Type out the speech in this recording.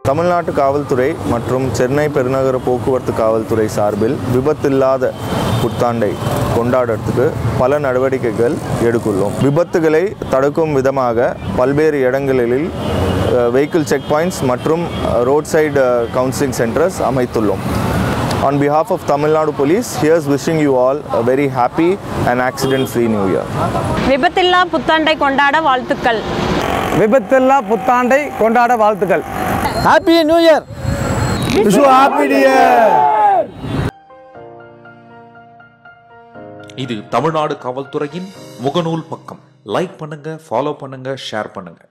தமிழ்நாட்டு காவல்துறை மற்றும் சென்னை பெருநகர போக்குவரத்து காவல்துறை சார்பில் விபத்தில்லாத புத்தாண்டை கொண்டாடுறதுக்கு பல நடவடிக்கைகள் எடுத்துள்ளோம் விபத்துகளை தடுக்கும் விதமாக பல்வேறு இடங்களில் வெஹிக்கிள் செக் பாயிண்ட்ஸ் மற்றும் ரோட் சைடு கவுன்சிலிங் சென்டர்ஸ் அமைத்துள்ளோம் On behalf of Tamil Nadu Police, here's wishing you all a very happy and accident-free New Year. விபத்தில்லா புத்தாண்டை கொண்டாட வாழ்த்துக்கள் விபத்தில்லா புத்தாண்டை கொண்டாட வாழ்த்துக்கள் happy new year wish you happy year இது தமிழ்நாடு காவல்துறையின் முகநூல் பக்கம் லைக் பண்ணுங்க ஃபாலோ பண்ணுங்க ஷேர் பண்ணுங்க